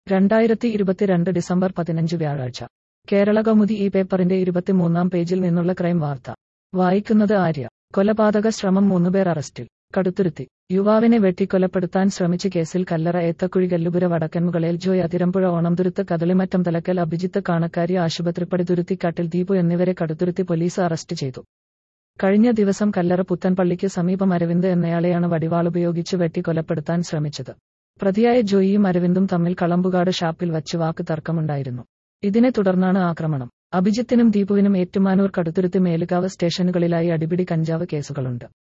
രണ്ടായിരത്തി ഇരുപത്തിരണ്ട് ഡിസംബർ പതിനഞ്ച് വ്യാഴാഴ്ച കേരള കൗമുദി ഈ പേപ്പറിന്റെ ഇരുപത്തിമൂന്നാം പേജിൽ നിന്നുള്ള ക്രൈം വാർത്ത വായിക്കുന്നത് ആര്യ കൊലപാതക ശ്രമം മൂന്നുപേർ അറസ്റ്റിൽ കടുത്തുരുത്തി യുവാവിനെ വെട്ടിക്കൊലപ്പെടുത്താൻ ശ്രമിച്ച കേസിൽ കല്ലറ ഏത്തക്കുഴി കല്ലുപുര വടക്കൻമുകളേൽ ജോയ് അതിരമ്പുഴ ഓണംതുരുത്ത് കദളിമറ്റം തലക്കൽ അഭിജിത്ത് കാണക്കാരി ആശുപത്രിപ്പടി തുരുത്തിക്കാട്ടിൽ ദീപു എന്നിവരെ കടുത്തുരുത്തി പോലീസ് അറസ്റ്റ് ചെയ്തു കഴിഞ്ഞ ദിവസം കല്ലറ പുത്തൻപള്ളിക്ക് സമീപം അരവിന്ദ് എന്നയാളെയാണ് വടിവാളുപയോഗിച്ച് വെട്ടിക്കൊലപ്പെടുത്താൻ ശ്രമിച്ചത് പ്രതിയായ ജോയിയും അരവിന്ദും തമ്മിൽ കളമ്പുകാട് ഷാപ്പിൽ വച്ച് വാക്ക് തർക്കമുണ്ടായിരുന്നു ഇതിനെ തുടർന്നാണ് ആക്രമണം അഭിജിത്തിനും ദീപുവിനും ഏറ്റുമാനൂർ കടുത്തുരുത്തി മേലുകാവ് സ്റ്റേഷനുകളിലായി അടിപിടി കഞ്ചാവ് കേസുകളുണ്ട്